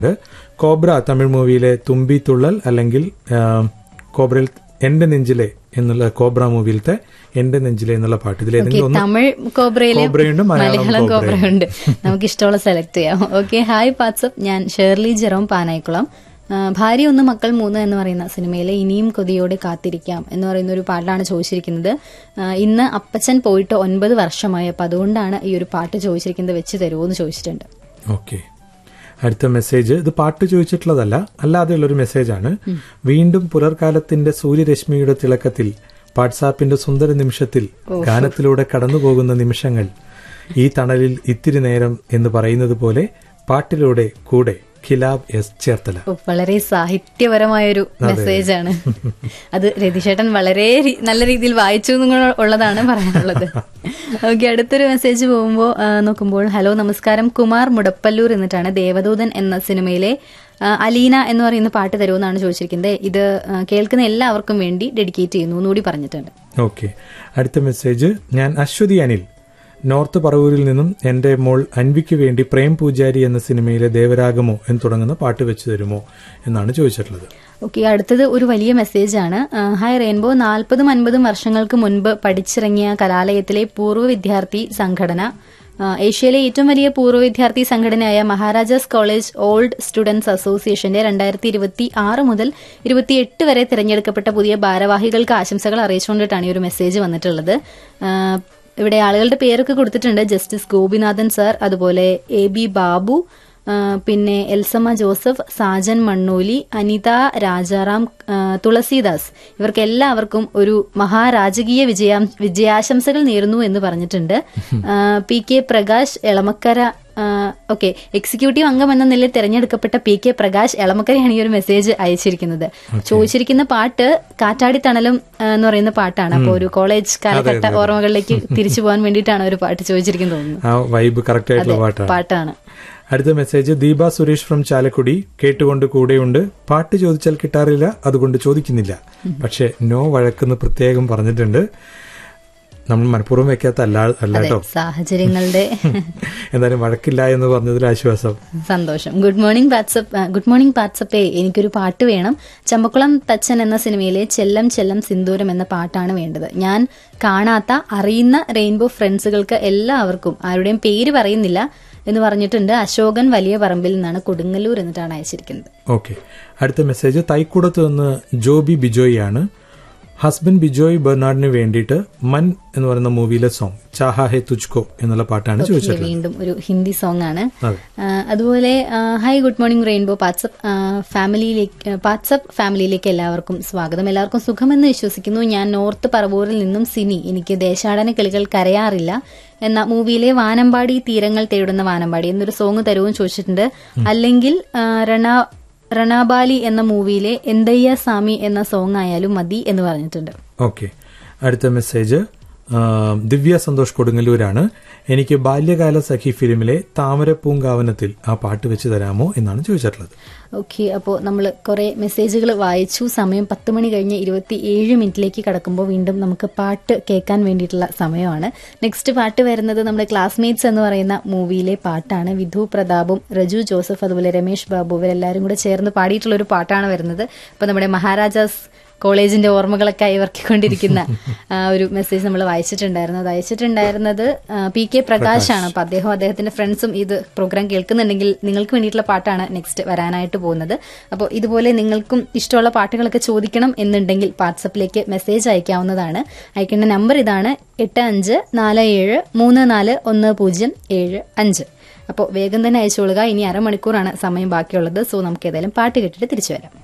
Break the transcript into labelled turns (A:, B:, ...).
A: Cobra Tamil മൂവിയിലെ തുമ്പി തുള്ളൽ അല്ലെങ്കിൽ ആ, കോബ്രയിൽ എന്റെ നെഞ്ചിലെ എന്നുള്ള കോബ്ര മൂവിയിലത്തെ എന്റെ നെഞ്ചിലെ എന്നുള്ള പാട്ട് ഇതിൽ
B: ഓക്കെ
A: ഏതെങ്കിലും ഒന്ന്
B: തമിഴ് കോബ്രയിലെ
A: കോബ്രയുണ്ട്, മലയാളം
B: മലയാളം
A: കോബ്രയുണ്ട്.
B: കോബ്രയുണ്ട് നമുക്ക് ഇഷ്ടമുള്ള സെലക്ട് ചെയ്യാം ഓക്കെ ഹായ് വാട്സപ്പ് ഞാൻ ഷേർലി ജെറോം പാനായിക്കുളം ആ, ഭാര്യ ഒന്ന് മക്കൾ മൂന്ന് എന്ന് പറയുന്ന സിനിമയിലെ ഇനിയും കൊതിയോടെ കാത്തിരിക്കാം എന്ന് പറയുന്ന ഒരു പാട്ടാണ് ചോദിച്ചിരിക്കുന്നത് ആ, ഇന്ന് അപ്പച്ചൻ പോയിട്ട് ഒൻപത് വർഷമായി അപ്പൊ അതുകൊണ്ടാണ് ഈ ഒരു പാട്ട് ചോദിച്ചിരിക്കുന്നത് വെച്ച് തരുമോ എന്ന് ചോദിച്ചിട്ടുണ്ട്
A: ഓക്കെ അടുത്ത മെസ്സേജ് ഇത് പാട്ട് ചോദിച്ചിട്ടുള്ളതല്ല അല്ലാതെയുള്ളൊരു മെസ്സേജാണ് വീണ്ടും പുലർക്കാലത്തിന്റെ സൂര്യരശ്മിയുടെ തിളക്കത്തിൽ വാട്സാപ്പിന്റെ സുന്ദര നിമിഷത്തിൽ ഗാനത്തിലൂടെ കടന്നുപോകുന്ന നിമിഷങ്ങൾ ഈ തണലിൽ ഇത്തിരി നേരം എന്ന് പറയുന്നത് പോലെ പാട്ടിലൂടെ കൂടെ ഖിലാബ് എസ് ചേർത്തല
B: ഓ, വളരെ സാഹിത്യപരമായൊരു മെസ്സേജ് ആണ് അത് രതിശേട്ടൻ വളരെ രി- നല്ല രീതിയിൽ വായിച്ചു എന്നും കൂടെ ഉള്ളതാണ് പറയാനുള്ളത് ഓക്കെ അടുത്തൊരു മെസ്സേജ് പോകുമ്പോൾ നോക്കുമ്പോൾ ഹലോ നമസ്കാരം കുമാർ മുടപ്പല്ലൂർ എന്നിട്ടാണ് ദേവദൂതൻ എന്ന സിനിമയിലെ ആ, അലീന എന്ന് പറയുന്ന പാട്ട് തരുമെന്നാണ് ചോദിച്ചിരിക്കുന്നത് ഇത് ആ, കേൾക്കുന്ന എല്ലാവർക്കും വേണ്ടി ഡെഡിക്കേറ്റ് ചെയ്യുന്നു എന്നുകൂടി പറഞ്ഞിട്ടുണ്ട്
A: ഓക്കെ അടുത്ത മെസ്സേജ് ഞാൻ അശ്വതി അനിൽ നോർത്ത് പറവൂരിൽ നിന്നും എന്റെ മോൾ അൻവിക്ക് വേണ്ടി പ്രേം പൂജാരി എന്ന സിനിമയിലെ ദേവരാഗമോ എന്ന് തുടങ്ങുന്ന പാട്ട് വെച്ച് തരുമോ എന്നാണ് ചോദിച്ചിട്ടുള്ളത്
B: ഓക്കെ അടുത്തത് ഒരു വലിയ മെസ്സേജ് ആണ് ആ, ഹായ് റെയിൻബോ നാൽപ്പതും അൻപതും വർഷങ്ങൾക്ക് മുൻപ് പഠിച്ചിറങ്ങിയ കലാലയത്തിലെ പൂർവ്വ വിദ്യാർത്ഥി സംഘടന ആ, ഏഷ്യയിലെ ഏറ്റവും വലിയ പൂർവ്വ വിദ്യാർത്ഥി സംഘടനയായ മഹാരാജാസ് കോളേജ് ഓൾഡ് സ്റ്റുഡൻസ് അസോസിയേഷന്റെ രണ്ടായിരത്തി ഇരുപത്തി ആറ് മുതൽ ഇരുപത്തിയെട്ട് വരെ തിരഞ്ഞെടുക്കപ്പെട്ട പുതിയ ഭാരവാഹികൾക്ക് ആശംസകൾ അറിയിച്ചുകൊണ്ടിട്ടാണ് ഈ ഒരു മെസ്സേജ് വന്നിട്ടുള്ളത് ആ, ഇവിടെ ആളുകളുടെ പേരൊക്കെ കൊടുത്തിട്ടുണ്ട് ജസ്റ്റിസ് ഗോപിനാഥൻ സാർ അതുപോലെ എ ബി ബാബു ആ, പിന്നെ എൽസമ്മ ജോസഫ് സാജൻ മണ്ണൂലി അനിത രാജാറാം ആ, തുളസീദാസ് ഇവർക്ക് എല്ലാവർക്കും ഒരു മഹാരാജകീയ വിജയാ വിജയാശംസകൾ നേരുന്നു എന്ന് പറഞ്ഞിട്ടുണ്ട് ആ, P K Prakash Elamakkara okay executive അംഗം എന്ന നിലയിൽ തെരഞ്ഞെടുക്കപ്പെട്ട പി കെ പ്രകാശ് എളമക്കരയാണ് ഈ ഒരു മെസ്സേജ് അയച്ചിരിക്കുന്നത് ചോദിച്ചിരിക്കുന്ന പാട്ട് കാറ്റാടി തണലും ആ, എന്ന് പറയുന്ന പാട്ടാണ് അപ്പോൾ ഒരു കോളേജ് കാലഘട്ട ഓർമ്മകളിലേക്ക് തിരിച്ചു പോകാൻ വേണ്ടിയിട്ടാണ് ഒരു പാട്ട് ചോദിച്ചിരിക്കുന്നത് തോന്നുന്നു
A: ആ വൈബ് കറക്റ്റ് ആയിട്ടുള്ള പാട്ടാണ്
B: പാട്ടാണ്
A: അടുത്ത മെസ്സേജ് ദീപ സുരേഷ് ഫ്രം ചാലക്കുടി കേട്ടുകൊണ്ട് കൂടെയുണ്ട് പാട്ട് ചോദിച്ചാൽ കിട്ടാറില്ല അതുകൊണ്ട് ചോദിക്കുന്നില്ല പക്ഷെ നോ വഴക്കെന്ന് പ്രത്യേകം പറഞ്ഞിട്ടുണ്ട് നമ്മൾ മനഃപൂർവ്വം വെക്കാത്ത അല്ല അല്ല
B: അതെ
A: കേട്ടോ
B: സാഹചര്യങ്ങളുടെ
A: എന്തായാലും വഴക്കില്ല എന്ന് പറഞ്ഞതിൽ ആശ്വാസം
B: സന്തോഷം good morning WhatsApp good morning വാട്സപ്പേ എനിക്കൊരു പാട്ട് വേണം ചമ്പക്കുളം തച്ചൻ എന്ന സിനിമയിലെ ചെല്ലം ചെല്ലം സിന്ദൂരം എന്ന പാട്ടാണ് വേണ്ടത് ഞാൻ കാണാത്ത അറിയുന്ന റെയിൻബോ ഫ്രണ്ട്സുകൾക്ക് എല്ലാവർക്കും ആരുടെയും പേര് പറയുന്നില്ല എന്ന് പറഞ്ഞിട്ടുണ്ട് അശോകൻ വലിയ പറമ്പിൽ നിന്നാണ് കൊടുങ്ങല്ലൂർ എന്നിട്ടാണ് അയച്ചിരിക്കുന്നത്
A: ഓക്കെ അടുത്ത മെസ്സേജ് തൈക്കൂടത്ത് നിന്ന് ജോബി ബിജോയ് ആണ് ഹസ്ബൻഡ് ബിജോയ് ബെർണാഡിന് വേണ്ടിയിട്ട് മൻ എന്ന് പറയുന്ന മൂവിയിലെ സോങ് ചാഹാ ഹെ തുജ്കോ എന്നുള്ള പാട്ടാണ് ചോദിച്ചിട്ടുള്ളത്
B: വീണ്ടും ഒരു ഹിന്ദി സോങ് ആണ്
A: അതെ.
B: ആ, അതുപോലെ ആ, hi good morning rainbow WhatsApp ആ, ഫാമിലിയിലേക്ക് പാട്സപ്പ് ഫാമിലിയിലേക്ക് എല്ലാവർക്കും സ്വാഗതം എല്ലാവർക്കും സുഖമെന്ന് വിശ്വസിക്കുന്നു ഞാൻ നോർത്ത് പറവൂരിൽ നിന്നും സിനി എനിക്ക് ദേശാടന കിളികൾ കരയാറില്ല എന്ന മൂവിയിലെ വാനമ്പാടി തീരങ്ങൾ തേടുന്ന വാനമ്പാടി എന്നൊരു സോങ് തരുവും ചോദിച്ചിട്ടുണ്ട് അല്ലെങ്കിൽ ആ, രണ രണാബാലി എന്ന മൂവിയിലെ എന്തയ്യ സാമി എന്ന സോങ് ആയാലും മതി എന്ന് പറഞ്ഞിട്ടുണ്ട്
A: ഓക്കെ അടുത്ത മെസ്സേജ് ആ, ദിവ്യ സന്തോഷ് കൊടുങ്ങല്ലൂരാണ് എനിക്ക് ബാല്യകാല സഖി ഫിലിമിലെ താമരപ്പൂങ്കാവനത്തിൽ ആ പാട്ട് വെച്ച് തരാമോ എന്നാണ് ചോദിച്ചിട്ടുള്ളത്
B: ഓക്കെ അപ്പോൾ നമ്മൾ കുറെ മെസ്സേജുകൾ വായിച്ചു സമയം പത്ത് മണി കഴിഞ്ഞ് ഇരുപത്തി ഏഴ് മിനിറ്റിലേക്ക് കടക്കുമ്പോൾ വീണ്ടും നമുക്ക് പാട്ട് കേൾക്കാൻ വേണ്ടിയിട്ടുള്ള സമയമാണ് നെക്സ്റ്റ് പാട്ട് വരുന്നത് നമ്മുടെ ക്ലാസ്മേറ്റ്സ് എന്ന് പറയുന്ന മൂവിയിലെ പാട്ടാണ് വിധു പ്രതാപും രജു ജോസഫ് അതുപോലെ രമേഷ് ബാബു ഇവരെല്ലാവരും കൂടെ ചേർന്ന് പാടിയിട്ടുള്ള ഒരു പാട്ടാണ് വരുന്നത് അപ്പോൾ നമ്മുടെ മഹാരാജാസ് കോളേജിന്റെ ഓർമ്മകളൊക്കെ ഇവർക്കൊണ്ടിരിക്കുന്ന ആ, ഒരു മെസ്സേജ് നമ്മൾ വായിച്ചിട്ടുണ്ടായിരുന്നു അത് അയച്ചിട്ടുണ്ടായിരുന്നത് ആ, പി കെ പ്രകാശാണ് അപ്പൊ അദ്ദേഹം അദ്ദേഹത്തിന്റെ ഫ്രണ്ട്സും ഇത് പ്രോഗ്രാം കേൾക്കുന്നുണ്ടെങ്കിൽ നിങ്ങൾക്ക് വേണ്ടിയിട്ടുള്ള പാട്ടാണ് നെക്സ്റ്റ് വരാനായിട്ട് പോകുന്നത് അപ്പോൾ ഇതുപോലെ നിങ്ങൾക്കും ഇഷ്ടമുള്ള പാട്ടുകളൊക്കെ ചോദിക്കണം എന്നുണ്ടെങ്കിൽ വാട്സപ്പിലേക്ക് മെസ്സേജ് അയക്കാവുന്നതാണ് അയക്കേണ്ട നമ്പർ ഇതാണ് എട്ട് അഞ്ച് നാല് ഏഴ് മൂന്ന് നാല് ഒന്ന് പൂജ്യം ഏഴ് അഞ്ച് അപ്പോൾ വേഗം തന്നെ അയച്ചോളുക ഇനി അരമണിക്കൂറാണ് സമയം ബാക്കിയുള്ളത് സോ നമുക്ക് ഏതായാലും പാട്ട് കേട്ടിട്ട് തിരിച്ചു വരാം